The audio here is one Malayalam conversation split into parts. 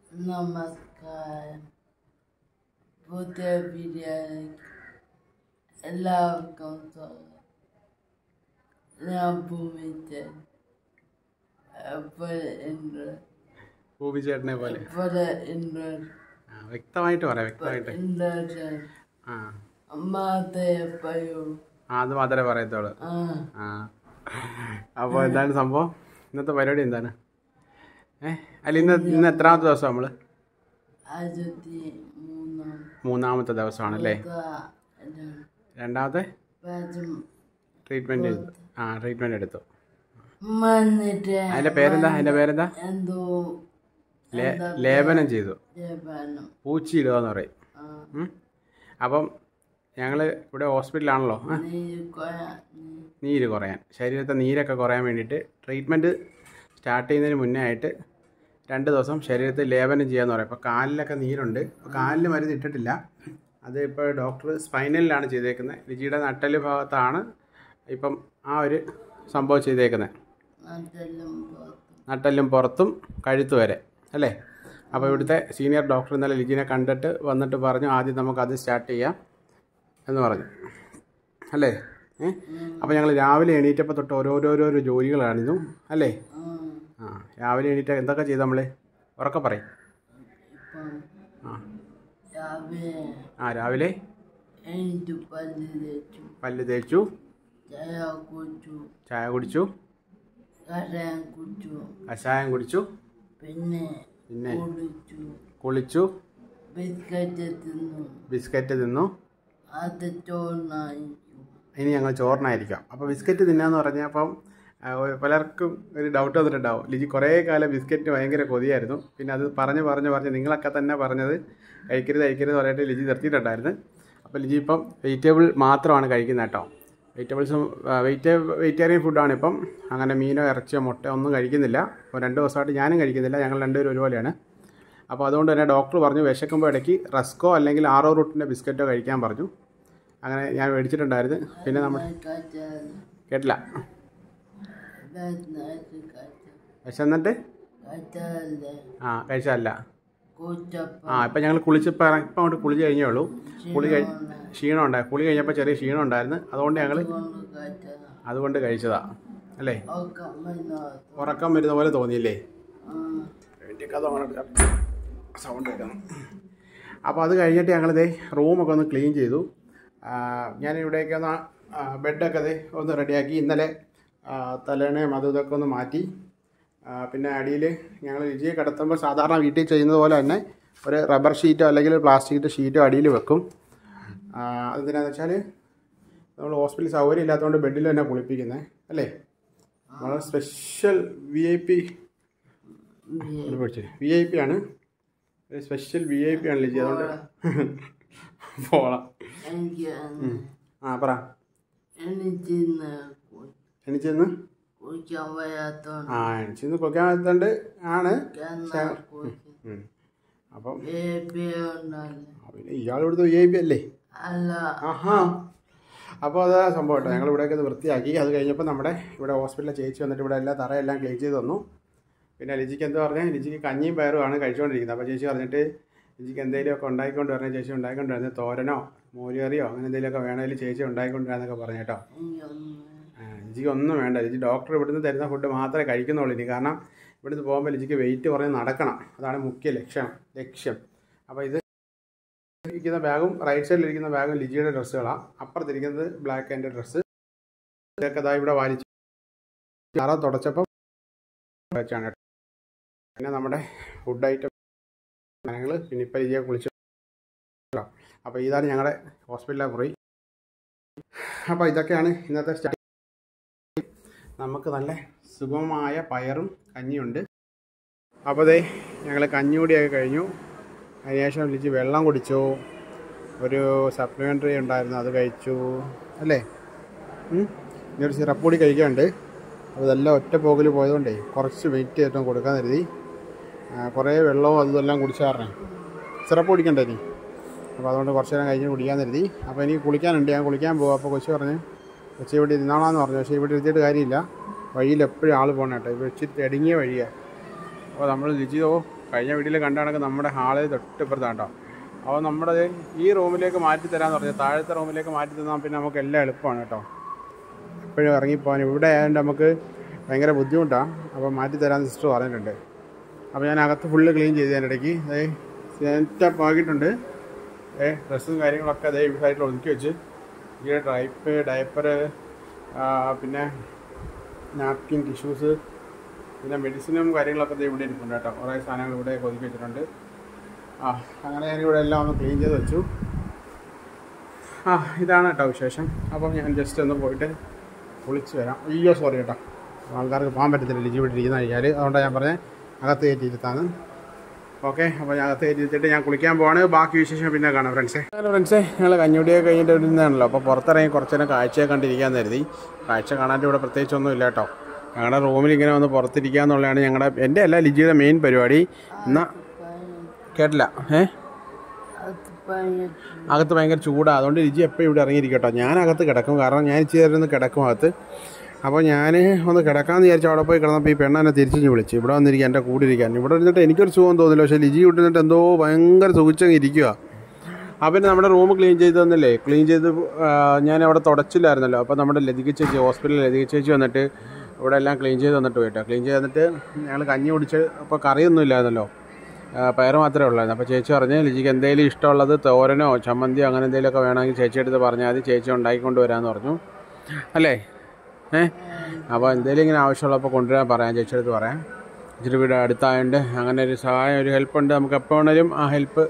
നമസ്കാരം പുതിയ ബിരിയാണി എല്ലാവർക്കും സ്വാഗതം ഞാൻ ഭൂമിച്ചൻ എപ്പോഴും ഉണ്ട് ഭൂമി ചേട്ടനെ പോലെ എപ്പോഴും ഉണ്ട് ആ, വ്യക്തമായിട്ട് പറയാം വ്യക്തമായിട്ട് ഉണ്ട് ആ അമ്മാത്തെ എപ്പോഴും ആ അത് മാത്രമേ പറയത്തുള്ളൂ ആ ആ അപ്പോൾ എന്താണ് സംഭവം ഇന്നത്തെ പരിപാടി എന്താണ് ഏ അല്ല ഇന്ന് ഇന്ന് എത്രാമത്തെ ദിവസം നമ്മൾ ആയിരത്തി മൂന്നാം മൂന്നാമത്തെ ദിവസമാണല്ലേ രണ്ടാമത്തെ പ്രാവശ്യം ട്രീറ്റ്മെൻറ്റ് ചെയ്തു ആ ട്രീറ്റ്മെൻറ്റ് എടുത്തു വന്നിട്ട് അതിൻ്റെ പേരെന്താ അതിൻ്റെ പേരെന്താ എന്തോ ലേ ലേപനം ചെയ്തു ജപാനം പൂച്ചിയിടുക എന്ന് പറയും ആ ഉം. അപ്പം ഞങ്ങൾ ഇവിടെ ഹോസ്പിറ്റലാണല്ലോ ആ നീ കൊ- നീ നീര് കുറയാൻ ശരീരത്തെ നീരൊക്കെ കുറയാൻ വേണ്ടിയിട്ട് ട്രീറ്റ്മെൻറ്റ് സ്റ്റാർട്ട് ചെയ്യുന്നതിന് മുന്നേ ആയിട്ട് രണ്ട് ദിവസം ശരീരത്തിൽ ലേപനം ചെയ്യാന്ന് പറയും അപ്പോൾ കാലിലൊക്കെ നീരുണ്ട് അപ്പോൾ കാലിൽ മരുന്ന് ഇട്ടിട്ടില്ല അത് ഇപ്പോൾ ഡോക്ടർ സ്പൈനലിലാണ് ചെയ്തേക്കുന്നത് ലിജിയുടെ നട്ടല് ഭാഗത്താണ് ഇപ്പം ആ ഒരു സംഭവം ചെയ്തേക്കുന്നത് നാട്ടിലും പുറത്തും നട്ടലും പുറത്തും കഴുത്ത് വരെ അല്ലേ അപ്പോൾ ഇവിടുത്തെ സീനിയർ ഡോക്ടർ ഇന്നലെ ലിജിനെ കണ്ടിട്ട് വന്നിട്ട് പറഞ്ഞു ആദ്യം നമുക്കത് സ്റ്റാർട്ട് ചെയ്യാം എന്ന് പറഞ്ഞു അല്ലേ ഏ അപ്പോൾ ഞങ്ങൾ രാവിലെ എണീറ്റപ്പോൾ തൊട്ട് ഓരോരോരോ ജോലികളാണിതും അല്ലേ ആ ആ രാവിലെ എണീറ്റ് എന്തൊക്കെ ചെയ്തു നമ്മൾ ഉറക്കെ പറയും ഇപ്പം ആ രാവിലെ ആ രാവിലെ എനിക്ക് പല്ല് തേച്ചു പല്ല് തേച്ചു ചായ കുടിച്ചു ചായ കുടിച്ചു കടയാൻ കുടിച്ചു കഷായം കുടിച്ചു പിന്നെ പിന്നെ കുടിച്ചു കുളിച്ചു ബിസ്ക്കറ്റ് തിന്നു ബിസ്ക്കറ്റ് തിന്നു അത് ചോറിനായിരിക്കും ഇനി ഞങ്ങൾ ചോറിനായിരിക്കാം അപ്പോൾ ബിസ്ക്കറ്റ് തിന്നാന്ന് പറഞ്ഞാൽ അപ്പം ആ, ഒരു- പലർക്കും ഒരു ഡൗട്ട് വന്നിട്ടുണ്ടാവും ലിജി കുറേ കാലം ബിസ്ക്കറ്റ് ഭയങ്കര കൊതിയായിരുന്നു പിന്നെ അത് പറഞ്ഞ് പറഞ്ഞ് പറഞ്ഞ് നിങ്ങളൊക്കെ തന്നെ പറഞ്ഞത് കഴിക്കരുത് കഴിക്കരുത് പറഞ്ഞിട്ട് ലിജി നിർത്തിയിട്ടുണ്ടായിരുന്നു അപ്പോൾ ലിജി ഇപ്പം വെജിറ്റബിൾ മാത്രമാണ് കഴിക്കുന്നത് കേട്ടോ വെജിറ്റബിൾസും വെജിറ്റേ വെജിറ്റേറിയൻ ഫുഡാണ് ഇപ്പം അങ്ങനെ മീനോ ഇറച്ചിയോ മുട്ടയോ ഒന്നും കഴിക്കുന്നില്ല അപ്പോൾ രണ്ട് ദിവസമായിട്ട് ഞാനും കഴിക്കുന്നില്ല ഞങ്ങൾ രണ്ടുപേരും ഒരുപോലെയാണ് അപ്പോൾ അതുകൊണ്ട് തന്നെ ഡോക്ടർ പറഞ്ഞു വിശക്കുമ്പോൾ ഇടയ്ക്ക് റസ്കോ അല്ലെങ്കിൽ ആറോ റൂട്ടിൻ്റെ ബിസ്ക്കറ്റോ കഴിക്കാൻ പറഞ്ഞു അങ്ങനെ ഞാൻ മേടിച്ചിട്ടുണ്ടായിരുന്നു പിന്നെ നമ്മൾ കച്ചാൽ കേട്ടില്ല കച്ചാൽ വിശന്നിട്ട് കച്ചാലല്ലേ ആ കഴിച്ചതല്ല കൂച്ചപ്പം ആ ഇപ്പം ഞങ്ങൾ കുളിച്ചിപ്പോൾ ഇപ്പം അങ്ങോട്ട് കുളിച്ച് കഴിഞ്ഞേ ഉള്ളൂ കുളി കഴി ക്ഷീണം ഉണ്ടായി കുളി കഴിഞ്ഞപ്പോൾ ചെറിയ ക്ഷീണം ഉണ്ടായിരുന്നു അതുകൊണ്ട് ഞങ്ങൾ കൊണ്ട് കച്ചാൽ അതുകൊണ്ട് കഴിച്ചതാ അല്ലേ ഒക്കെ മണ്ണാത്ത ഉറക്കം വരുന്ന പോലെ തോന്നിയില്ലേ ആ സൗണ്ട് കേൾക്കണം അപ്പോൾ അത് കഴിഞ്ഞിട്ട് ഞങ്ങളിതേ റൂമൊക്കെ ഒന്ന് ക്ലീൻ ചെയ്തു ആ, ഞാൻ ഇവിടേക്ക് ഒന്ന് ആ, ബെഡൊക്കെ ദേ ഒന്ന് റെഡിയാക്കി ഇന്നലെ ആ, തലേണയും അതും ഇതൊക്കെ ഒന്ന് മാറ്റി ആ, പിന്നെ അടിയിൽ ഞങ്ങൾ രുചിയെ കിടത്തുമ്പോൾ സാധാരണ വീട്ടിൽ ചെയ്യുന്നത് പോലെ തന്നെ ഒരു റബ്ബർ ഷീറ്റോ അല്ലെങ്കിൽ പ്ലാസ്റ്റിക്കിൻ്റെ ഷീറ്റോ അടിയിൽ വെക്കും ആ, അതെന്തിനാന്ന് വെച്ചാൽ നമ്മൾ ഹോസ്പിറ്റലിൽ സൗകര്യം ഇല്ലാത്തതുകൊണ്ട് ബെഡിൽ തന്നെ കുളിപ്പിക്കുന്നത് അല്ലേ വളരെ special V I P V I P ആണ് ഒരു സ്പെഷ്യൽ വി ഐ പി ആണ് ലിജി അതുകൊണ്ട് പോളാം എനിക്ക് അന്ന് ആ പറ എനിച്ചിന്ന് എണിച്ചെന്ന് കുളിക്കാൻ വയ്യാത്തോണ്ട് ആ എണിച്ചെന്ന് കുളിക്കാൻ പറ്റുന്നുണ്ട് ആണ് എന്നാ കുളിക്കും ഉം. അപ്പം ബേബി ഉണ്ടല്ലേ ആ, പിന്നെ ഇയാൾ ഇവിടുത്തെ വി ഐ പി അല്ലേ അല്ല ആഹാ അപ്പോൾ അതാ സംഭവം കേട്ടോ ഞങ്ങൾ ഇവിടെയൊക്കെ ഇത് വൃത്തിയാക്കി അത് കഴിഞ്ഞപ്പോൾ നമ്മുടെ ഇവിടെ ഹോസ്പിറ്റലിലെ ചേച്ചി വന്നിട്ട് ഇവിടെ എല്ലാ തറയെല്ലാം ക്ലീൻ ചെയ്ത് തന്നു പിന്നെ ലിജിക്ക് എന്താ പറഞ്ഞാൽ ലിജിക്ക് കഞ്ഞിയും പയറുമാണ് കഴിച്ചുകൊണ്ടിരിക്കുന്നത് അപ്പോൾ ചേച്ചി പറഞ്ഞിട്ട് ലിജിക്ക് എന്തെങ്കിലുമൊക്കെ ഉണ്ടാക്കിക്കൊണ്ട് വരണേ ചേച്ചി ഉണ്ടാക്കിക്കൊണ്ടിരുന്നത് തോരനോ മോരുകറിയോ അങ്ങനെ എന്തെങ്കിലുമൊക്കെ വേണമെങ്കിൽ ചേച്ചി ഉണ്ടാക്കിക്കൊണ്ടിരാന്നൊക്കെ പറഞ്ഞു കേട്ടോ എനിക്കൊന്നും ആ, ലിജിക്ക് ഒന്നും വേണ്ട ലിജി ഡോക്ടർ ഇവിടുന്ന് തരുന്ന ഫുഡ് മാത്രമേ കഴിക്കുന്നുള്ളൂ ഇനി കാരണം ഇവിടുന്ന് പോകുമ്പോൾ ലിജിക്ക് വെയിറ്റ് കുറഞ്ഞ് നടക്കണം അതാണ് മുഖ്യ ലക്ഷ്യം ലക്ഷ്യം അപ്പോൾ ഇത് ഇരിക്കുന്ന ബാഗും റൈറ്റ് സൈഡിൽ ഇരിക്കുന്ന ബാഗും ലിജിയുടെ ഡ്രസ്സുകളാണ് അപ്പുറത്തിരിക്കുന്നത് ബ്ലാക്ക് ആൻഡ് ഡ്രസ്സ് ഇതൊക്കെ ഇതാ ഇവിടെ വാലിച്ചു തറ തുടച്ചപ്പം വെച്ചാണ് കേട്ടോ. പിന്നെ നമ്മുടെ ഫുഡ് ഐറ്റം സാധനങ്ങൾ പിന്നെ ഇപ്പം ലിജിയെ കുളിച്ചു അപ്പോൾ ഇതാണ് ഞങ്ങളുടെ ഹോസ്പിറ്റലിലെ മുറി അപ്പോൾ ഇതൊക്കെയാണ് ഇന്നത്തെ സ്റ്റാ നമുക്ക് നല്ല സുഗമമായ പയറും കഞ്ഞിയുണ്ട് അപ്പോൾ ദേ ഞങ്ങൾ കഞ്ഞികൂടിയൊക്കെ കഴിഞ്ഞു അതിനുശേഷം ലിജി വെള്ളം കുടിച്ചു ഒരു സപ്ലിമെൻ്ററി ഉണ്ടായിരുന്നു അത് കഴിച്ചു അല്ലേ ഉം? ഇനി ഒരു സിറപ്പ് കൂടി കഴിക്കാനുണ്ട് അപ്പോൾ ഇതെല്ലാം ഒറ്റ പോകിൽ പോയതുകൊണ്ടേ കുറച്ച് വെയിറ്റ് ചെയ്തിട്ടും കൊടുക്കാൻ കരുതി ആ, കുറേ വെള്ളവും അതും എല്ലാം കുടിച്ചാറേ സിറപ്പ് കുടിക്കണ്ടേ ഇനി അപ്പോൾ അതുകൊണ്ട് കുറച്ച് നേരം കഴിഞ്ഞ് കുടിക്കാൻ കരുതി അപ്പോൾ എനിക്ക് കുളിക്കാനുണ്ട് ഞാൻ കുളിക്കാൻ പോകും അപ്പോൾ കൊച്ചു പറഞ്ഞ് കൊച്ചി ഇവിടെ ഇരുന്നോളാന്ന് പറഞ്ഞു പക്ഷേ ഇവിടെ ഇരുത്തിയിട്ട് കാര്യമില്ല വഴിയിൽ എപ്പോഴും ആൾ പോകണം കേട്ടോ ഇപ്പോൾ ഇച്ചിരി ഇടുങ്ങിയ വഴിയാണ് അപ്പോൾ നമ്മൾ ലിജിയോ കഴിഞ്ഞ വീട്ടിൽ കണ്ട കണക്ക് നമ്മുടെ ഹാളിൽ തൊട്ടിപ്പുറത്താണ് കേട്ടോ അപ്പോൾ നമ്മുടെ ദേ ഈ റൂമിലേക്ക് മാറ്റി തരാമെന്ന് പറഞ്ഞു താഴത്തെ റൂമിലേക്ക് മാറ്റി തന്നാൽ പിന്നെ നമുക്ക് എല്ലാം എളുപ്പമാണ് കേട്ടോ എപ്പോഴും ഇറങ്ങിപ്പോകാൻ ഇവിടെ ആയതുകൊണ്ട് നമുക്ക് ഭയങ്കര ബുദ്ധിമുട്ടാണ് അപ്പോൾ മാറ്റി തരാമെന്ന് സിസ്റ്റർ പറഞ്ഞിട്ടുണ്ട് അപ്പോൾ ഞാൻ അകത്ത് ഫുള്ള് ക്ലീൻ ചെയ്ത് ഞാൻ ഇടയ്ക്ക് അതേ സെറ്റപ്പ് ആക്കിയിട്ടുണ്ട് ഏ ഡ്രസ്സും കാര്യങ്ങളൊക്കെ അതേ ഈ സൈഡിൽ ഒതുക്കി വെച്ച് ഈ ഡ്രൈപ്പ് ഡയപ്പർ പിന്നെ നാപ്കിൻ ടിഷ്യൂസ് പിന്നെ മെഡിസിനും കാര്യങ്ങളൊക്കെ ദേ ഇവിടെ ഇരിപ്പുണ്ട് കേട്ടോ കുറേ സാധനങ്ങൾ ഇവിടെ ഒതുക്കി വെച്ചിട്ടുണ്ട് ആ അങ്ങനെ ഞാൻ ഇവിടെ എല്ലാം ഒന്ന് ക്ലീൻ ചെയ്ത് വെച്ചു ആ ഇതാണ് കേട്ടോ വിശേഷം അപ്പം ഞാൻ ജസ്റ്റ് ഒന്ന് പോയിട്ട് കുളിച്ച് വരാം അയ്യോ സോറി കേട്ടോ ആൾക്കാർക്ക് പോകാൻ പറ്റത്തില്ല ലിജി ഇവിടെ ഇരിക്കുന്ന കഴിഞ്ഞാൽ അതുകൊണ്ടാണ് ഞാൻ പറഞ്ഞത് അകത്ത് കയറ്റിയിരുത്താണ് ഓക്കെ അപ്പോൾ ഞാൻ അകത്ത് കയറ്റിയിരുത്തിട്ട് ഞാൻ കുളിക്കാൻ പോവാണ് ബാക്കി വിശേഷം പിന്നെ കാണാം ഫ്രണ്ട്സേ അങ്ങനെ ഫ്രണ്ട്സേ ഞങ്ങൾ കഞ്ഞുടിയൊക്കെ കഴിഞ്ഞിട്ട് ഇരുന്നാണല്ലോ അപ്പോൾ പുറത്തിറങ്ങി കുറച്ച് നേരം കാഴ്ചയെ കണ്ടിരിക്കാൻ കരുതി കാഴ്ച കാണാൻ ഇവിടെ പ്രത്യേകിച്ചൊന്നും ഇല്ല കേട്ടോ ഞങ്ങളുടെ റൂമിൽ ഇങ്ങനെ വന്ന് പുറത്തിരിക്കുക എന്നുള്ളതാണ് ഞങ്ങളുടെ എൻ്റെ അല്ല ലിജിയുടെ മെയിൻ പരിപാടി എന്നാൽ കേട്ടില്ല ഏ അത് ഭയങ്കര അകത്ത് ഭയങ്കര ചൂടാണ് അതുകൊണ്ട് രുചി എപ്പോഴും ഇവിടെ ഇറങ്ങിയിരിക്കും കേട്ടോ ഞാൻ അകത്ത് കിടക്കും കാരണം ഞാൻ ഇച്ചിരി നേരം ഒന്ന് കിടക്കും അകത്ത് അപ്പോൾ ഞാൻ ഒന്ന് കിടക്കാമെന്ന് വിചാരിച്ചു അവിടെ പോയി കിടന്നപ്പോൾ ഈ പെണ്ണെന്നെ തിരിച്ചു വിളിച്ചു ഇവിടെ വന്നിരിക്കുക എൻ്റെ കൂടെ ഇരിക്കാൻ ഇവിടെ ഇരുന്നിട്ട് എനിക്കൊരു സുഖം തോന്നില്ല പക്ഷേ ലിജി ഇവിടെ നിന്നിട്ട് എന്തോ ഭയങ്കര സുഖിച്ചങ്ങ് ഇരിക്കുക അപ്പം പിന്നെ നമ്മുടെ റൂം ക്ലീൻ ചെയ്ത് തന്നില്ലേ ക്ലീൻ ചെയ്ത് ആ, ഞാൻ അവിടെ തുടച്ചില്ലായിരുന്നല്ലോ അപ്പോൾ നമ്മുടെ ലതിക ചേച്ചി ഹോസ്പിറ്റലിൽ ലതിക ചേച്ചി വന്നിട്ട് ഇവിടെ എല്ലാം ക്ലീൻ ചെയ്ത് തന്നിട്ട് പോയിട്ടോ ക്ലീൻ ചെയ്ത് തന്നിട്ട് ഞങ്ങൾ കഞ്ഞി കുടിച്ച് അപ്പോൾ കറിയൊന്നും ഇല്ലായിരുന്നല്ലോ ആ, പയറ് മാത്രമേ ഉള്ളായിരുന്നു അപ്പോൾ ചേച്ചി പറഞ്ഞ് ലിജിക്ക് എന്തെങ്കിലും ഇഷ്ടമുള്ളത് തോരനോ ചമ്മന്തിയോ അങ്ങനെ എന്തെങ്കിലുമൊക്കെ വേണമെങ്കിൽ ചേച്ചി എടുത്ത് പറഞ്ഞാൽ മതി ചേച്ചി ഉണ്ടാക്കിക്കൊണ്ട് വരാമെന്ന് പറഞ്ഞു അല്ലേ ഏ അപ്പോൾ എന്തെങ്കിലും ഇങ്ങനെ ആവശ്യമുള്ളപ്പോൾ കൊണ്ടുവരാൻ പറയാം ചേച്ചി അടുത്ത് പറയാം ഇച്ചിരി വീട് അടുത്തായതുകൊണ്ട് അങ്ങനെ ഒരു സഹായം ഒരു ഹെൽപ്പ് ഉണ്ട് നമുക്ക് എപ്പോൾ വേണേലും ആ ഹെൽപ്പ്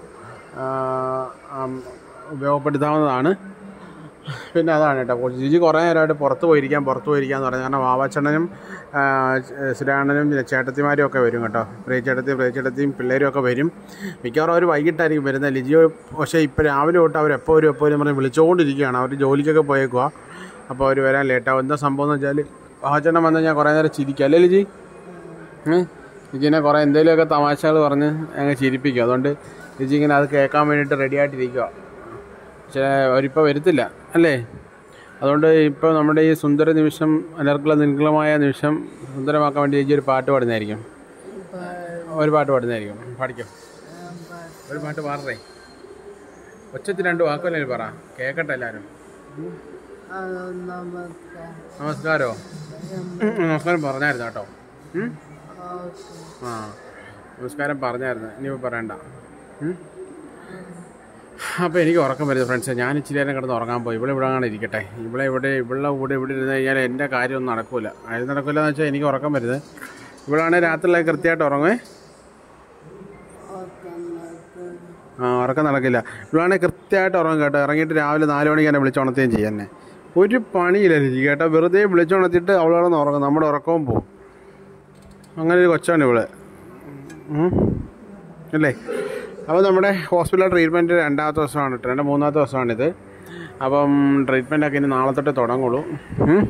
ഉപയോഗപ്പെടുത്താവുന്നതാണ് പിന്നെ അതാണ് കേട്ടോ ജിജി കുറേ നേരമായിട്ട് പുറത്ത് പോയിരിക്കാം പുറത്ത് പോയിരിക്കാന്ന് പറഞ്ഞു കാരണം വാവാച്ചണ്ണനും ശ്രീരാണനും പിന്നെ ചേട്ടത്തിമാരും ഒക്കെ വരും കേട്ടോ പ്രിയ ചേട്ടത്തി പ്രിയ ചേട്ടത്തിയും പിള്ളേരും ഒക്കെ വരും മിക്കവാറും അവർ വൈകിട്ടായിരിക്കും വരുന്നത് ലിജിയോ പക്ഷേ ഇപ്പോൾ രാവിലെ തൊട്ട് അവർ എപ്പോൾ വരും എപ്പോൾ വരും പറഞ്ഞ് വിളിച്ചുകൊണ്ടിരിക്കുകയാണ് അവർ ജോലിക്കൊക്കെ പോയേക്കുക അപ്പോൾ അവർ വരാൻ ലേറ്റാവും എന്താ സംഭവം എന്ന് വെച്ചാൽ വാവാച്ചണ്ണൻ വന്നാൽ ഞാൻ കുറേ നേരം ചിരിക്കുക അല്ലേ ലിജി ഏഹ് ലിജിനെ കുറേ എന്തെങ്കിലുമൊക്കെ തമാശകൾ പറഞ്ഞ് അങ്ങ് ചിരിപ്പിക്കും അതുകൊണ്ട് ലിജി ഇങ്ങനെ അത് കേൾക്കാൻ വേണ്ടിയിട്ട് റെഡി ആയിട്ടിരിക്കുക പക്ഷേ അവരിപ്പോൾ വരുത്തില്ല അല്ലേ അതുകൊണ്ട് ഇപ്പോൾ നമ്മുടെ ഈ സുന്ദര നിമിഷം അനർഗള നിൽക്കളമായ നിമിഷം സുന്ദരമാക്കാൻ വേണ്ടി ചേച്ചി ഒരു പാട്ട് പാടുന്നതായിരിക്കും ഒരു പാട്ട് പാടുന്നതായിരിക്കും പാടിക്കോ ഒരു പാട്ട് പാടറേ ഒച്ചത്തിൽ രണ്ട് വാക്കുമല്ലേ പറ കേൾക്കട്ടെ എല്ലാവരും അത് നമസ്കാരം നമസ്കാരോ നമസ്കാരം പറഞ്ഞായിരുന്നു കേട്ടോ ഉം? ഓക്കെ ആ നമസ്കാരം പറഞ്ഞായിരുന്നു ഇനിയിപ്പോൾ പറയണ്ട ഉം? അപ്പോൾ എനിക്ക് ഉറക്കം വരുന്നത് ഫ്രണ്ട്സ് ഞാൻ ഇച്ചിരി നേരം കിടന്ന് ഉറങ്ങാൻ പോയി ഇവിടെ ഇവിടെ അങ്ങനെ ഇരിക്കട്ടെ ഇവിടെ ഇവിടെ ഇവിടെ കൂടെ ഇവിടെ ഇരുന്ന് കഴിഞ്ഞാൽ എൻ്റെ കാര്യമൊന്നും നടക്കില്ല അത് നടക്കില്ല എന്ന് വെച്ചാൽ എനിക്ക് ഉറക്കം വരുന്നത് ഇവിടെയാണെങ്കിൽ രാത്രിയിലേക്ക് കൃത്യമായിട്ട് ഉറങ്ങുമേ ഓക്കെ ആ ഉറക്കം നടക്കില്ല ഇവിടെയാണെങ്കിൽ കൃത്യമായിട്ട് ഉറങ്ങും കേട്ടോ ഇറങ്ങിയിട്ട് രാവിലെ നാല് മണിക്ക് എന്നെ വിളിച്ചുണർത്തുകയും ചെയ്യും എന്നെ ഒരു പണിയില്ല രുചി കേട്ടോ വെറുതെ വിളിച്ചുണർത്തിയിട്ട് അവളവിടെ ഉറങ്ങും നമ്മുടെ ഉറക്കവും പോകും അങ്ങനെ ഒരു കൊച്ചാണ് ഇവള് ഉം. അല്ലേ അപ്പോൾ നമ്മുടെ ഹോസ്പിറ്റൽ ട്രീറ്റ്മെൻറ്റ് രണ്ടാമത്തെ ദിവസമാണ് കേട്ടോ രണ്ട് മൂന്നാമത്തെ ദിവസമാണിത് അപ്പം ട്രീറ്റ്മെൻറ്റൊക്കെ ഇനി നാളെ തൊട്ട് തുടങ്ങുള്ളൂ ഉം.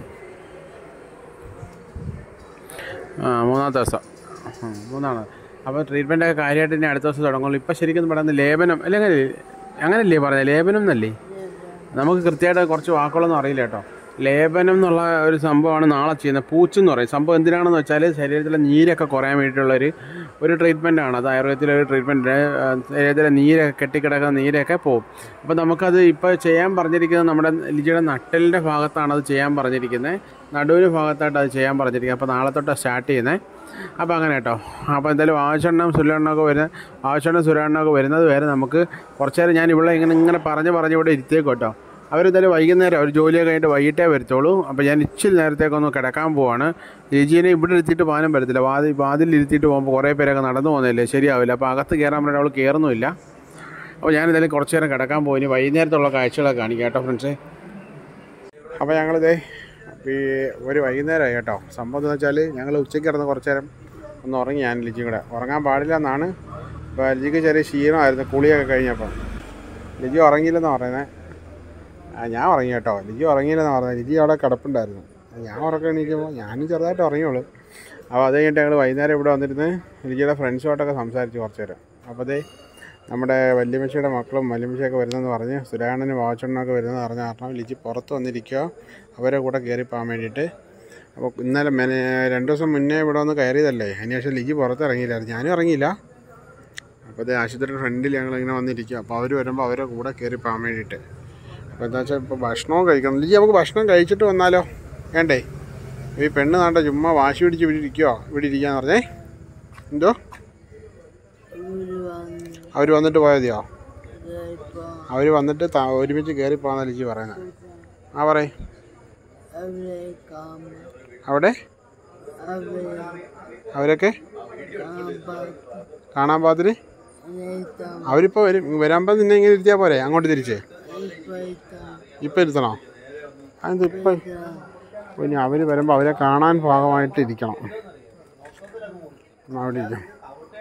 ആ മൂന്നാമത്തെ ദിവസം ഉം, മൂന്നാണ് അപ്പോൾ ട്രീറ്റ്മെൻറ്റൊക്കെ കാര്യമായിട്ട് ഇനി അടുത്ത ദിവസം തുടങ്ങുള്ളൂ ഇപ്പം ശരിക്കും പറയുന്നത് ലേപനം അല്ലെങ്കിൽ അങ്ങനല്ലേ പറഞ്ഞത് ലേപനം എന്നല്ലേ നമുക്ക് കൃത്യമായിട്ട് കുറച്ച് വാക്കുകളൊന്നും അറിയില്ല കേട്ടോ ലേപനം എന്നുള്ള ഒരു സംഭവമാണ് നാളെ ചെയ്യുന്നത് പൂച്ചെന്ന് പറയും സംഭവം എന്തിനാണെന്ന് വെച്ചാൽ ശരീരത്തിലെ നീരൊക്കെ കുറയാൻ വേണ്ടിയിട്ടുള്ളൊരു ഒരു ട്രീറ്റ്മെൻ്റ് ആണ് അത് ആയുർവേദത്തിലെ ഒരു ട്രീറ്റ്മെൻറ്റ് ശരീരത്തിലെ നീരൊക്കെ കെട്ടിക്കിടക്കുന്ന നീരൊക്കെ പോകും അപ്പോൾ നമുക്കത് ഇപ്പോൾ ചെയ്യാൻ പറഞ്ഞിരിക്കുന്നത് നമ്മുടെ ലിജിയുടെ നട്ടലിൻ്റെ ഭാഗത്താണ് അത് ചെയ്യാൻ പറഞ്ഞിരിക്കുന്നത് നടുവിന് ഭാഗത്തായിട്ട് അത് ചെയ്യാൻ പറഞ്ഞിരിക്കുന്നത് അപ്പോൾ നാളെ തൊട്ട് സ്റ്റാർട്ട് ചെയ്യുന്നത് അപ്പോൾ അങ്ങനെ കേട്ടോ അപ്പോൾ എന്തായാലും ആവശ്യണ്ണം സുരണ്ണമൊക്കെ വരുന്ന ആവശ്യണ്ണം സുരണ്ണമൊക്കെ വരുന്നത് വരെ നമുക്ക് കുറച്ച് നേരം ഞാൻ ഇവിടെ ഇങ്ങനെ ഇങ്ങനെ പറഞ്ഞ് പറഞ്ഞ് ഇവിടെ ഇരുത്തിയേക്കും കേട്ടോ അവരെന്തായാലും വൈകുന്നേരം അവർ ജോലിയൊക്കെ കഴിഞ്ഞിട്ട് വൈകിട്ടേ വരത്തുള്ളൂ അപ്പോൾ ഞാൻ ഇച്ചിരി നേരത്തേക്കൊന്ന് കിടക്കാൻ പോവാണ് ചേച്ചീനെ ഇവിടെ ഇരുത്തിയിട്ട് പോകാനും പറ്റത്തില്ല വാതിൽ വാതിൽ ഇരുത്തിയിട്ട് പോകുമ്പോൾ കുറേ പേരൊക്കെ നടന്നു പോകുന്നില്ലേ ശരിയാവില്ല അപ്പോൾ അകത്ത് കയറാൻ വേണ്ടി അവൾ കയറുന്നുമില്ല അപ്പോൾ ഞാനെന്തായാലും കുറച്ച് നേരം കിടക്കാൻ പോയി ഇനി വൈകുന്നേരത്തുള്ള കാഴ്ചകളൊക്കെ കാണിക്കാം കേട്ടോ ഫ്രണ്ട്സേ അപ്പോൾ ഞങ്ങളിതേ ഈ ഒരു വൈകുന്നേരമായി കേട്ടോ സംഭവം എന്ന് വെച്ചാൽ ഞങ്ങൾ ഉച്ചയ്ക്ക് കിടന്ന് കുറച്ച് നേരം ഒന്ന് ഉറങ്ങി ഞാൻ ലിജിയും കൂടെ ഉറങ്ങാൻ പാടില്ല എന്നാണ് ഇപ്പോൾ ലിജിക്ക് ചെറിയ ക്ഷീണമായിരുന്നു കുളിയൊക്കെ കഴിഞ്ഞപ്പോൾ ലിജി ഉറങ്ങിയില്ലെന്നാണ് പറയുന്നത് ആ ഞാൻ ഉറങ്ങി കേട്ടോ ലിജി ഉറങ്ങിയില്ലെന്നാണ് പറഞ്ഞത് ലിജി അവിടെ കിടപ്പുണ്ടായിരുന്നു ഞാൻ ഉറക്കം എണീക്കുമ്പോൾ ഞാനും ചെറുതായിട്ട് ഉറങ്ങിയുള്ളൂ അപ്പോൾ അത് കഴിഞ്ഞിട്ട് ഞങ്ങൾ വൈകുന്നേരം ഇവിടെ വന്നിരുന്ന് ലിജിയുടെ ഫ്രണ്ട്സുമായിട്ടൊക്കെ സംസാരിച്ചു കുറച്ച് നേരം അപ്പോൾ അതേ നമ്മുടെ വല്യമ്മച്ചിയുടെ മക്കളും വല്യമ്മച്ചിയൊക്കെ വരുന്നതെന്ന് പറഞ്ഞ് സുരാണനും വാച്ചണ്ണനൊക്കെ വരുന്നതെന്ന് പറഞ്ഞ കാരണം ലിജി പുറത്ത് വന്നിരിക്കുക അവരെ കൂടെ കയറി പോകാൻ വേണ്ടിയിട്ട് അപ്പോൾ ഇന്നലെ മെനെ രണ്ട് ദിവസം മുന്നേ ഇവിടെ വന്ന് കയറിയതല്ലേ അതിന് ശേഷം ലിജി പുറത്ത് ഇറങ്ങിയില്ലായിരുന്നു ഞാനും ഇറങ്ങിയില്ല അപ്പോൾ അത് ആശുപത്രിയുടെ ഫ്രണ്ടിൽ ഞങ്ങൾ ഇങ്ങനെ വന്നിരിക്കുക അപ്പോൾ അവർ വരുമ്പോൾ അവരെ കൂടെ കയറി പോകാൻ വേണ്ടിയിട്ട് അപ്പോൾ എന്താ വെച്ചാൽ ഇപ്പോൾ ഭക്ഷണവും കഴിക്കണം ലിജി നമുക്ക് ഭക്ഷണം കഴിച്ചിട്ട് വന്നാലോ വേണ്ടേ ഈ പെണ്ണ് നാണ്ട ചുമ്മാ വാശി പിടിച്ച് ഇവിടെ ഇരിക്കുവോ ഇവിടെ ഇരിക്കാന്ന് പറഞ്ഞേ എന്തോ ഇവര് വന്ന് അവർ വന്നിട്ട് പോയാൽ മതിയോ ഇപ്പൊ അവർ വന്നിട്ട് ത- ഒരുമിച്ച് കയറി പോകാന്ന ലിജി പറയുന്നത് ആ പറയേ അവരെ കാമ അവിടെ അവരെ അവരൊക്കെ കാമ്പാത്ത് കാണാൻ പാകത്തിന് നേതാം അവരിപ്പോൾ വരും വരാമ്പോൾ നിന്നെ ഇങ്ങനെ ഇരുത്തിയാൽ പോരെ അങ്ങോട്ട് തിരിച്ച് ഇപ്പോഴത്താം ഇപ്പം ഇരുത്തണോ അതെന്ത് ഇപ്പം പിന്നെ അവർ വരുമ്പോൾ അവരെ കാണാൻ ഭാഗമായിട്ട് ഇരിക്കണം എന്നാ അവിടെ ഇരിക്കും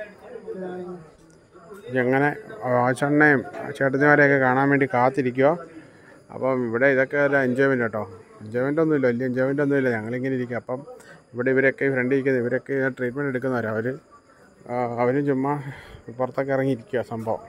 എങ്ങനെ ആച്ചണ്ണയും ചേട്ടത്തിമാരെയൊക്കെ കാണാൻ വേണ്ടി കാത്തിരിക്കുക അപ്പം ഇവിടെ ഇതൊക്കെ ഒരു എൻജോയ്മെൻറ്റ് കേട്ടോ എൻജോയ്മെൻ്റ് ഒന്നുമില്ല വലിയ എൻജോയ്മെൻ്റ് ഒന്നുമില്ല ഞങ്ങളിങ്ങനെ ഇരിക്കുക അപ്പം ഇവിടെ ഇവരൊക്കെ ഫ്രണ്ട് ഇരിക്കുന്നത് ഇവരൊക്കെ ട്രീറ്റ്മെൻറ്റ് എടുക്കുന്നവർ അവർ അവരും ചുമ്മാ പുറത്തൊക്കെ ഇറങ്ങിയിരിക്കുക സംഭവം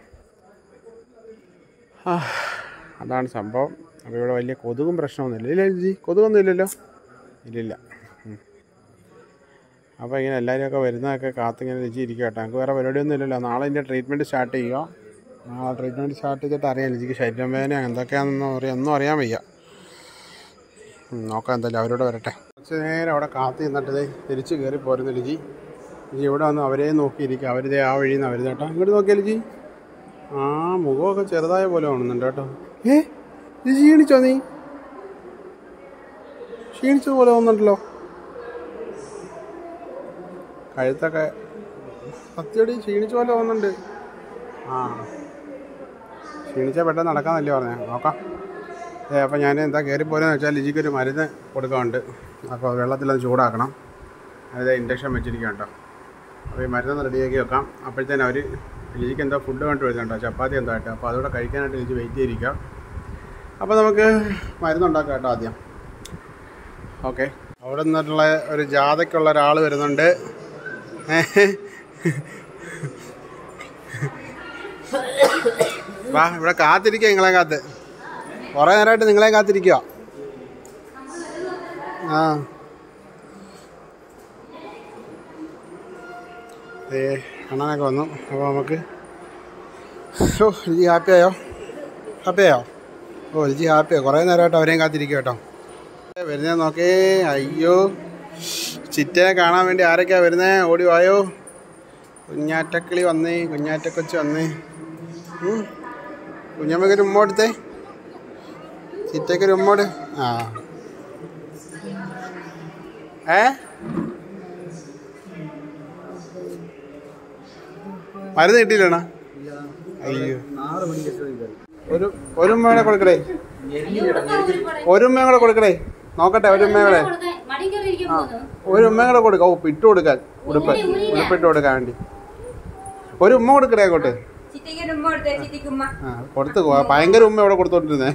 ആ, അതാണ് സംഭവം അപ്പോൾ ഇവിടെ വലിയ കൊതുകും പ്രശ്നമൊന്നുമില്ല ഇല്ല ജി കൊതുകൊന്നും ഇല്ലല്ലോ ഇല്ലില്ല ഉം. അപ്പോൾ ഇങ്ങനെ എല്ലാവരുമൊക്കെ വരുന്നതൊക്കെ കാത്തിങ്ങനെ രുചിയിരിക്കുക കേട്ടോ നമുക്ക് വേറെ പരിപാടിയൊന്നും ഇല്ലല്ലോ നാളെ ഇതിൻ്റെ ട്രീറ്റ്മെൻറ്റ് സ്റ്റാർട്ട് ചെയ്യുക നാളെ ട്രീറ്റ്മെൻറ്റ് സ്റ്റാർട്ട് ചെയ്തിട്ട് അറിയാം ലിജിക്ക് ശരീരം വേദന എന്തൊക്കെയാണെന്നൊന്നും അറിയാം ഒന്നും അറിയാൻ വയ്യ ഉം, നോക്കാം എന്തായാലും അവരോട് വരട്ടെ കുറച്ച് നേരം അവിടെ കാത്തി നിന്നിട്ട് ദേ തിരിച്ച് കയറി പോരുന്നു ലിജി ലിജി ഇവിടെ വന്ന് അവരെ നോക്കിയിരിക്കുക അവരിതേ ആ വഴിയിൽ നിന്ന് വരുന്നത് കേട്ടോ ഇങ്ങോട്ട് നോക്കിയാൽ ലിജി ആ മുഖമൊക്കെ ചെറുതായ പോലെ കാണുന്നുണ്ട് കേട്ടോ ഏ ഇത് ക്ഷീണിച്ചോ നീ ക്ഷീണിച്ചത് പോലെ തോന്നുന്നുണ്ടല്ലോ കഴുത്തൊക്കെ സത്യടി ക്ഷീണിച്ച പോലെ തോന്നുന്നുണ്ട് ആ ക്ഷീണിച്ചാൽ പെട്ടെന്ന് നടക്കാന്നല്ലേ പറഞ്ഞേ നോക്കാം ഏ അപ്പോൾ ഞാൻ എന്താ കയറി പോരെന്ന് വെച്ചാൽ ലിജിക്കൊരു മരുന്ന് കൊടുക്കാനുണ്ട് അപ്പോൾ വെള്ളത്തിലത് ചൂടാക്കണം അത് ഇൻഡക്ഷൻ വെച്ചിരിക്കുക കേട്ടോ അപ്പോൾ ഈ മരുന്ന് റെഡിയാക്കി വെക്കാം അപ്പോഴത്തേനും അവർ ലിജിക്ക് എന്തോ ഫുഡ് വേണ്ടി വരുന്നുണ്ടോ ചപ്പാത്തി എന്തോ ആയിട്ട് അപ്പോൾ അതുകൂടെ കഴിക്കാനായിട്ട് ലിജി വെയിറ്റ് ചെയ്തിരിക്കാം അപ്പോൾ നമുക്ക് മരുന്നുണ്ടാക്കാം കേട്ടോ ആദ്യം ഓക്കെ അവിടെ നിന്നിട്ടുള്ള ഒരു ജാഥയ്ക്കുള്ള ഒരാൾ വരുന്നുണ്ട് വാ ഇവിടെ കാത്തിരിക്കുക നിങ്ങളെ കാത്ത് കുറേ നേരമായിട്ട് നിങ്ങളെ കാത്തിരിക്കുക ആ ഏ അണ്ണനൊക്കെ വന്നു അപ്പോൾ നമുക്ക് ഓ രുചി ഹാപ്പിയായോ ഹാപ്പിയായോ ഓ രുചി ഹാപ്പിയായോ കുറേ നേരമായിട്ട് അവരെയും കാത്തിരിക്കുക കേട്ടോ വരുന്നേ നോക്കേ അയ്യോ ചിറ്റനെ കാണാൻ വേണ്ടി ആരൊക്കെയാ വരുന്നേ ഓടി വായോ കുഞ്ഞാറ്റക്കിളി വന്നേ കുഞ്ഞാറ്റക്കൊച്ച് വന്നേ ഉം. കുഞ്ഞമ്മക്കൊരു ഉമ്മ എടുത്തേ ചിറ്റയ്ക്കൊരു ഉമ്മോട് ആ ഏ മരുന്ന് കിട്ടിയില്ലണ അയ്യോ ഒരു ഒരു ഉമ്മയുടെ കൊടുക്കടേ ഒരു ഉമ്മയും കൂടെ കൊടുക്കടേ നോക്കട്ടെ ഒരു ഉമ്മയും കൂടെ ഒരു ഉമ്മയും കൂടെ കൊടുക്ക ഓ ഇട്ട് കൊടുക്കാൻ ഉടുപ്പ് ഉടുപ്പിട്ട് കൊടുക്കാൻ വേണ്ടി ഒരു ഉമ്മ കൊടുക്കടേ അങ്ങോട്ട് ചിറ്റിക്കൊരു ഉമ്മ കൊടുത്തേ ചിറ്റിക്കുമ്മ ആ കൊടുത്തു പോ. ഭയങ്കര ഉമ്മ ഇവിടെ കൊടുത്തോണ്ടിരുന്നേ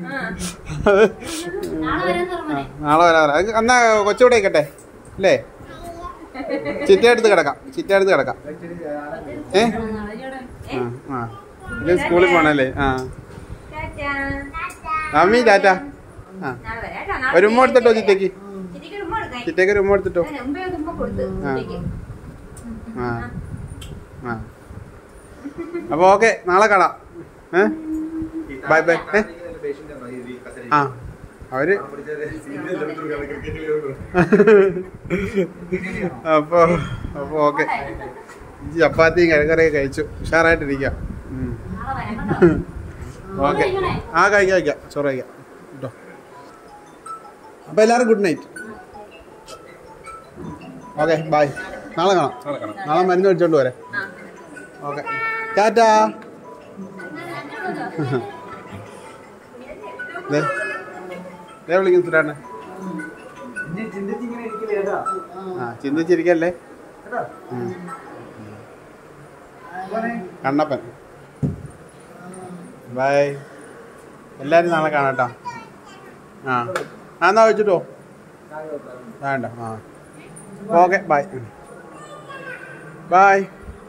നാളെ വരാ വരാം അത് എന്നാ കൊച്ചുകൂടെ ഇരിക്കട്ടെ അല്ലേ ചിറ്റ എടുത്ത് കിടക്കാം ചിറ്റ എടുത്ത് കിടക്കാം ഏ ആ ആ ഇത് സ്കൂളിൽ പോണല്ലേ ആ ടാറ്റാ. മമ്മി ടാറ്റ ആ നാളെ വരാം കേട്ടോ. നാളെ ഒരു ഉമ്മ എടുത്തിട്ടോ ചിറ്റയ്ക്ക് ചിറ്റിക്കൊരു ഉമ്മ കൊടുക്കാൻ. ചിറ്റയ്ക്ക് ഒരു ഉമ്മ എടുത്തിട്ടോ അതിന് മുമ്പേ ഒരു ഉമ്മ കൊടുത്തു ആ. ചിറ്റിക്ക്. ആ ആ അപ്പോൾ ഓക്കെ നാളെ കാണാം ഏ ബൈ ബൈ ഏ ആ അവര് അപ്പോൾ അപ്പോൾ ഓക്കെ ചപ്പാത്തിയും കിഴക്കറിയൊക്കെ കഴിച്ചു ഉഷാറായിട്ടിരിക്കാം ഉം. നാളെ വരാം കേട്ടോ. ഓക്കെ ആ കഴിക്കാം കഴിക്കാം ചോറ് കഴിക്കാം കേട്ടോ അപ്പോൾ എല്ലാവരും ഗുഡ് നൈറ്റ് ഓക്കെ ബൈ നാളെ കാണാം നാളെ മരുന്ന് മേടിച്ചോണ്ട് വരെ ഓക്കെ ടാറ്റാ ദേ ദേ വിളിക്കുന്നു സുരാണ് ആ ചിന്തിച്ചിരിക്കല്ലേ ഉം. കണ്ണപ്പൻ ബൈ എല്ലാവരും നാളെ കാണാം കേട്ടോ ആ ആ എന്നാ വെച്ചിട്ടോ വേണ്ട ആ ഓക്കെ ബൈ ബൈ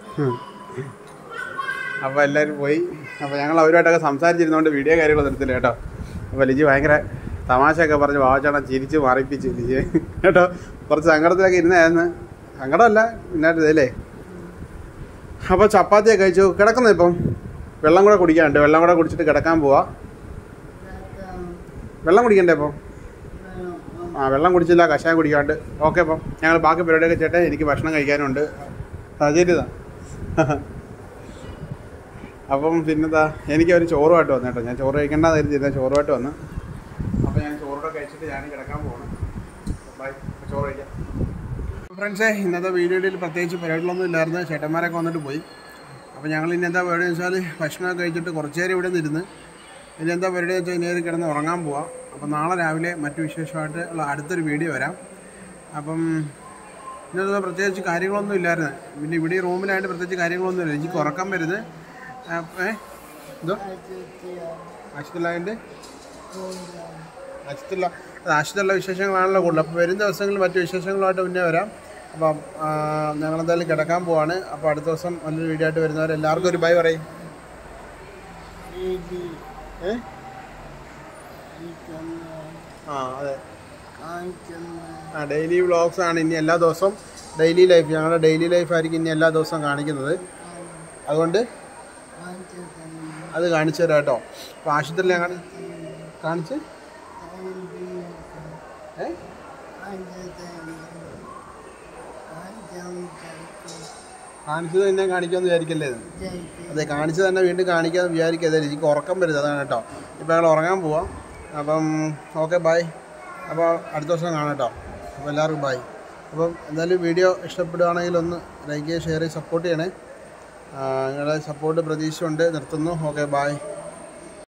അപ്പോൾ എല്ലാവരും പോയി അപ്പോൾ ഞങ്ങൾ അവരുമായിട്ടൊക്കെ സംസാരിച്ചിരുന്നതുകൊണ്ട് വീഡിയോ കാര്യങ്ങളൊന്നും എടുത്തില്ല കേട്ടോ അപ്പോൾ ലിജി ഭയങ്കര തമാശയൊക്കെ പറഞ്ഞ് വാവച്ചാട്ടൻ ചിരിച്ച് മറിപ്പിച്ച് ലിജി കേട്ടോ കുറച്ച് സങ്കടത്തിലൊക്കെ ഇരുന്നായിരുന്നു സങ്കടമല്ല പിന്നായിട്ട് ഇതല്ലേ അപ്പോൾ ചപ്പാത്തിയൊക്കെ കഴിച്ചു കിടക്കുന്നു ഇപ്പം വെള്ളം കൂടെ കുടിക്കാനുണ്ട് വെള്ളം കൂടെ കുടിച്ചിട്ട് കിടക്കാൻ പോവാ കിടക്കാം വെള്ളം കുടിക്കണ്ടേ ഇപ്പം വേണം ആ വെള്ളം കുടിച്ചില്ല കഷായം കുടിക്കാണ്ട് ഓക്കെ അപ്പം ഞങ്ങൾ ബാക്കി പരിപാടിയൊക്കെ ചേട്ടൻ എനിക്ക് ഭക്ഷണം കഴിക്കാനുണ്ട് സാഹചര്യതാ അപ്പം പിന്നെന്താ എനിക്ക് ഒരു ചോറുമായിട്ട് വന്നു കേട്ടോ ഞാൻ ചോറ് കഴിക്കേണ്ടെന്ന് കരുതിയിരുന്ന ചോറുമായിട്ട് വന്ന് അപ്പോൾ ഞാൻ ചോറൂടെ കഴിച്ചിട്ട് ഞാൻ കിടക്കാൻ പോകണം ബൈ ചോറ് കഴിക്കാം ഫ്രണ്ട്സേ ഇന്നത്തെ വീഡിയോയിൽ പ്രത്യേകിച്ച് പരിപാടികളൊന്നും ഇല്ലായിരുന്നു ചേട്ടന്മാരൊക്കെ വന്നിട്ട് പോയി അപ്പോൾ ഞങ്ങൾ ഇനി എന്താ പരിപാടി വെച്ചാൽ ഭക്ഷണമൊക്കെ കഴിച്ചിട്ട് കുറച്ച് നേരം ഇവിടെ നിന്നിരുന്ന് ഇനി എന്താ പരിപാടി വെച്ചാൽ ഇനി ഒരു കിടന്ന് ഉറങ്ങാൻ പോവാം അപ്പോൾ നാളെ രാവിലെ മറ്റു വിശേഷമായിട്ട് ഉള്ള അടുത്തൊരു വീഡിയോ വരാം അപ്പം ഇന്നത്തെ പ്രത്യേകിച്ച് കാര്യങ്ങളൊന്നും ഇല്ലായിരുന്നു പിന്നെ ഇവിടെ ഈ റൂമിലായിട്ട് പ്രത്യേകിച്ച് കാര്യങ്ങളൊന്നും ഇല്ല എനിക്ക് ഉറക്കം വരുന്നത് ആ, ഏ എന്തോ ആശുപത്രിയിലായിട്ട് ആശുപത്രിയില്ല അത് ആശുപത്രിയിലുള്ള വിശേഷങ്ങളാണല്ലോ കൂടുതൽ അപ്പോൾ വരും ദിവസങ്ങളിൽ മറ്റു വിശേഷങ്ങളുമായിട്ട് പിന്നെ വരാം അപ്പം ആ, ഞങ്ങളെന്തായാലും കിടക്കാൻ പോവാണ് അപ്പോൾ അടുത്ത ദിവസം നല്ലൊരു വീഡിയോ ആയിട്ട് വരുന്നവർ എല്ലാവർക്കും ഒരു ബൈ പറയും രീതി ഏ ഇരിക്കുന്ന ആ അതെ കാണിക്കുന്ന ആ ഡെയിലി വ്ളോഗ്സ് ആണ് ഇനി എല്ലാ ദിവസവും ഡെയിലി ലൈഫ് ഞങ്ങളുടെ ഡെയിലി ലൈഫ് ആയിരിക്കും ഇനി എല്ലാ ദിവസവും കാണിക്കുന്നത് അതുകൊണ്ട് കാണിച്ചു തന്നെ അത് കാണിച്ചു തരാം കേട്ടോ അപ്പോൾ ആശുപത്രിയിൽ ഞങ്ങൾ കാണിച്ച് ഏ കാണിച്ചത് തന്നെ കാണിക്കുമെന്ന് വിചാരിക്കല്ലേ ഇത് അതെ കാണിച്ചത് തന്നെ വീണ്ടും കാണിക്കാമെന്ന് വിചാരിക്കരുത് എനിക്ക് ഉറക്കം വരുന്നത് അതാണ് കേട്ടോ ഇപ്പോൾ ഞങ്ങൾ ഉറങ്ങാൻ പോവാം അപ്പം ഓക്കെ ബൈ അപ്പോൾ അടുത്ത ദിവസം കാണാം കേട്ടോ അപ്പോൾ എല്ലാവർക്കും ബൈ അപ്പം എന്തായാലും വീഡിയോ ഇഷ്ടപ്പെടുകയാണെങ്കിൽ ഒന്ന് ലൈക്ക് ചെയ്യുക ഷെയർ ചെയ്ത് സപ്പോർട്ട് ചെയ്യണേ ആ, നിങ്ങളുടെ സപ്പോർട്ട് പ്രതീക്ഷയുണ്ട് നിർത്തുന്നു ഓക്കെ ബൈ